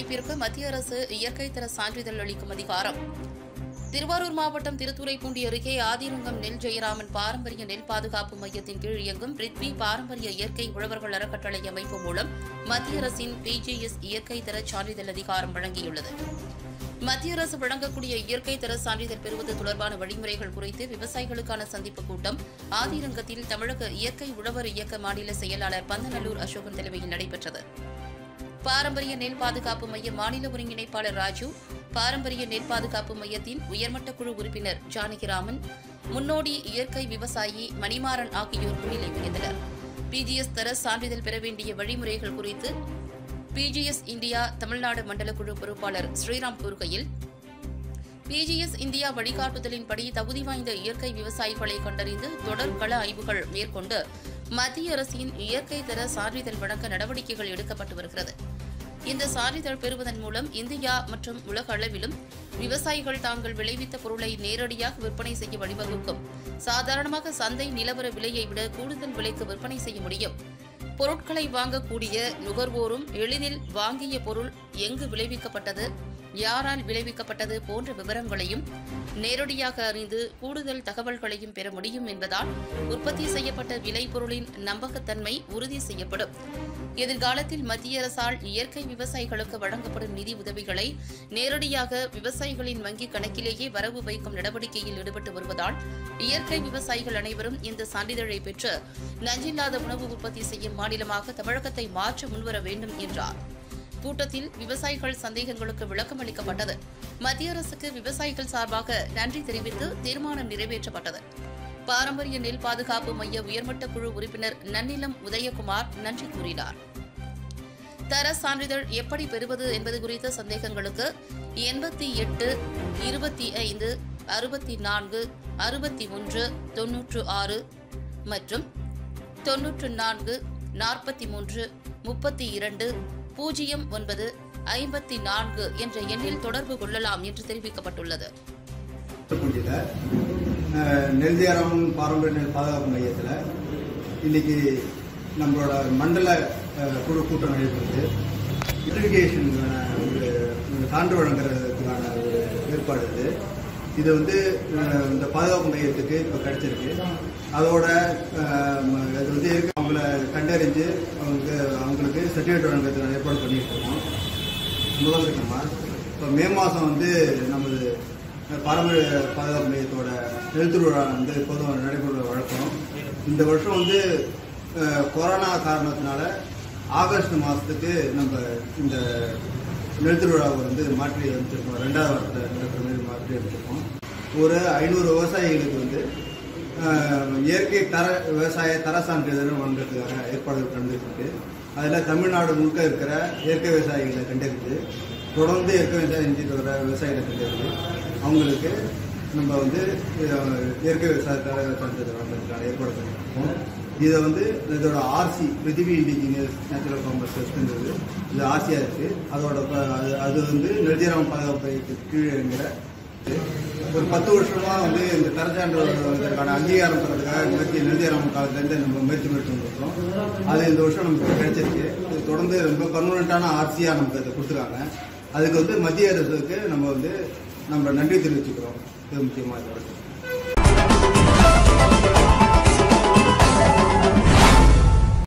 அமைப்பிற்கு மத்திய அரசு இயற்கை தர சான்றிதழ் அளிக்கும் அதிகாரம் திருவாரூர் மாவட்டம் திருத்துறைப்பூண்டி அருகே ஆதிரங்கம் நெல் ஜெயராமன் பாரம்பரிய நெல் பாதுகாப்பு மையத்தின் கீழ் இயங்கும் பிரித்வி பாரம்பரிய இயற்கை உழவர்கள் அறக்கட்டளை அமைப்பு மூலம் மத்திய அரசின் பிஜிஎஸ் இயற்கை தர சான்றிதழ் அதிகாரம் வழங்கியுள்ளது மத்திய அரசு வழங்கக்கூடிய இயற்கை தர சான்றிதழ் பெறுவது தொடர்பான வழிமுறைகள் குறித்து விவசாயிகளுக்கான சந்திப்பு கூட்டம் ஆதிரங்கத்தில் தமிழக இயற்கை உழவர் இயக்க மாநில செயலாளர் பந்தநல்லூர் அசோகன் தலைமையில் நடைபெற்றது பாரம்பரிய நெல் பாதுகாப்பு மைய மாநில ஒருங்கிணைப்பாளர் ராஜு பாரம்பரிய நெல் பாதுகாப்பு மையத்தின் உயர்மட்ட குழு உறுப்பினர் ஜானகிராமன் முன்னோடி இயற்கை விவசாயி மணிமாறன் ஆகியோர் முன்னிலை வகித்தனர் பிஜிஎஸ் தர சான்றிதழ் பெற வேண்டிய வழிமுறைகள் குறித்து பிஜிஎஸ் இந்தியா தமிழ்நாடு மண்டல குழு பொறுப்பாளர் ஸ்ரீராம் கூறுகையில் பிஜிஎஸ் இந்தியா வழிகாட்டுதலின்படி தகுதி வாய்ந்த இயற்கை விவசாயிகளை கண்டறிந்து தொடர் கள ஆய்வுகள் மேற்கொண்டு மத்திய அரசின் இயற்கை தர சான்றிதழ் வழங்க நடவடிக்கைகள் எடுக்கப்பட்டு வருகிறது இந்த சான்றிதழ் பெறுவதன் மூலம் இந்தியா மற்றும் உலக அளவிலும் விவசாயிகள் தாங்கள் விளைவித்த பொருளை நேரடியாக விற்பனை செய்ய வழிவகுக்கும் சாதாரணமாக சந்தை நிலவர விலையை விட கூடுதல் விலைக்கு விற்பனை செய்ய முடியும் பொருட்களை வாங்கக்கூடிய நுகர்வோரும் எளிதில் வாங்கிய பொருள் எங்கு விளைவிக்கப்பட்டது யாரால் விளைவிக்கப்பட்டது போன்ற விவரங்களையும் நேரடியாக அறிந்து கூடுதல் தகவல்களையும் பெற முடியும் என்பதால் உற்பத்தி செய்யப்பட்ட விளைபொருளின் நம்பகத்தன்மை உறுதி செய்யப்படும் எதிர்காலத்தில் மத்திய அரசால் இயற்கை விவசாயிகளுக்கு வழங்கப்படும் நிதி உதவிகளை நேரடியாக விவசாயிகளின் வங்கிக் கணக்கிலேயே வரவு வைக்கும் நடவடிக்கையில் ஈடுபட்டு வருவதால் இயற்கை விவசாயிகள் அனைவரும் இந்த சான்றிதழை பெற்று நஞ்சில்லாத உணவு உற்பத்தி செய்யும் மாநிலமாக தமிழகத்தை மாற்ற முன்வர வேண்டும் என்றார் கூட்டத்தில் விவசாயிகள் சந்தேகங்களுக்கு விளக்கம் அளிக்கப்பட்டது மத்திய அரசுக்கு விவசாயிகள் சார்பாக நன்றி தெரிவித்து தீர்மானம் நிறைவேற்றப்பட்டது பாரம்பரிய நெல் பாதுகாப்பு மைய உயர்மட்ட குழு உறுப்பினர் நன்னிலம் உதயகுமார் நன்றி கூறினார் தர சான்றிதழ் எப்படி பெறுவது என்பது குறித்த சந்தேகங்களுக்கு எண்பத்தி எட்டு இருபத்தி ஐந்து அறுபத்தி நான்கு அறுபத்தி ஒன்று தொன்னூற்று ஆறு மற்றும் தொன்னூற்று நான்கு நாற்பத்தி மூன்று முப்பத்தி இரண்டு பூஜ்ஜியம் ஒன்பது ஐம்பத்தி நான்கு என்ற எண்ணில் தொடர்பு கொள்ளலாம் என்று தெரிவிக்கப்பட்டுள்ளது பூண்டியில் நெல்தியாரம் பாரம்பரிய நெல் பாதுகாப்பு மையத்தில் இன்னைக்கு நம்மளோட மண்டல அஹ், குழு கூட்டம் நடைபெறுது இரிகேஷனுக்கான ஒரு ஒரு சான்று வழங்குறதுக்கான ஒரு ஏற்பாடு இது இது வந்து அஹ், இந்த பாதுகாப்பு மையத்துக்கு இப்போ கிடைச்சிருக்கு அதோட அஹ், ம- இது வந்து இருக்கு அவங்கள கண்டறிஞ்சு அவங்க அவங்களுக்கு சர்டிஃபிகேட் வழங்குறதுக்கான ஏற்பாடு பண்ணிட்டு இருக்கோம் முதல்வருக்குமா இப்போ மே மாதம் வந்து நமது பாரம்பரிய பாதுகாப்பு மையத்தோட நெல் திருவிழா வந்து எப்போதும் நடைபெற வழக்கம் இந்த வருஷம் வந்து அஹ், கொரோனா காரணத்தினால ஆகஸ்ட் மாதத்துக்கு நம்ம இந்த நெல் திருவிழாவை வந்து மாற்றி அமைச்சிருக்கோம் ரெண்டாவது வாரத்தில் நடக்கிற மாதிரி மாற்றி அமைச்சிருக்கோம் ஒரு ஐநூறு விவசாயிகளுக்கு வந்து அஹ், இயற்கை தர விவசாய தர சான்றிதழ் வழங்குறதுக்கான ஏற்பாடுகள் நடந்துட்டு இருக்கு அதில் தமிழ்நாடு முழுக்க இருக்கிற இயற்கை விவசாயிகளை கண்டறிந்து தொடர்ந்து இயற்கை விவசாயம் செஞ்சுட்டு வர விவசாயிகளை கண்டறிந்து அவங்களுக்கு நம்ம வந்து அஹ், இயற்கை விவசாய தர சான்றிதழ் வழங்குறதுக்கான ஏற்பாடு பண்ணியிருக்கோம் இதை வந்து இதோட RC Prithvi indigenous natural compass டெஸ்ட்ன்றது இது ஆர்சியாக இருக்கு அதோட ப- அது- அது வந்து நெல்ஜிராம பாதுகாப்பு கீழே இருக்கிற ஒரு பத்து வருஷமா வந்து இந்த தரச்சான்றுக்கான அங்கீகாரம் பெறதுக்காக முயற்சி நெல்தியாராமன் காலத்துலேருந்து நம்ம முயற்சி பண்ணிட்டு இருக்கோம் அது இந்த வருஷம் நமக்கு கிடைச்சிருக்கு இது தொடர்ந்து ரொம்ப பர்மனண்டான ஆர்சியாக நமக்கு அதை கொடுத்துருக்காங்க அதுக்கு வந்து மத்திய அரசுக்கு நம்ம வந்து நம்ம நன்றி தெரிவிச்சுக்கிறோம் இது முக்கியமாக